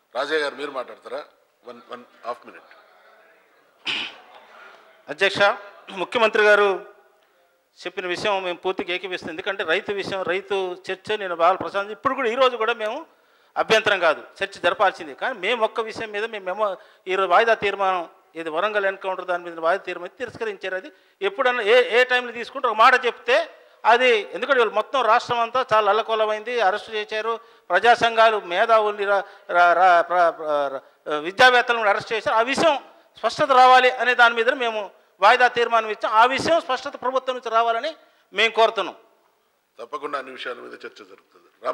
రాజయ్య గారు మీరు మాట్లాడతారా వన్ వన్ హాఫ్ మినిట్ అధ్యక్ష ముఖ్యమంత్రి గారు చెప్పిన విషయం మేము పూర్తిగా ఏకీపిస్తుంది ఎందుకంటే రైతు విషయం రైతు చర్చ నేను బాగా ప్రశాంత్ ఇప్పుడు కూడా ఈరోజు కూడా మేము అభ్యంతరం కాదు చర్చ జరపాల్సింది కానీ మేము ఒక్క విషయం మీద మేము మెమో ఈరోజు వాయిదా తీర్మానం ఇది వరంగల్ ఎన్కౌంటర్ దాని మీద వాయిదా తీర్మానం తిరస్కరించారు అది ఎప్పుడన్నా ఏ ఏ టైంలో తీసుకుంటే ఒక మాట చెప్తే అది ఎందుకంటే వీళ్ళు మొత్తం రాష్ట్రం అంతా చాలా అల్లకొలమైంది అరెస్ట్ చేశారు ప్రజా సంఘాలు మేధావుల్ని రా- రా- రా- ప్ర- ప్ర- విద్యావేత్తలను అరెస్ట్ చేశారు ఆ విషయం స్పష్టత రావాలి అనే దాని మీద మేము వాయిదా తీర్మానం ఇచ్చాం ఆ విషయం స్పష్టత ప్రభుత్వం నుంచి రావాలని మేము కోరుతున్నాం తప్పకుండా అన్ని విషయాల మీద చర్చ జరుగుతుంది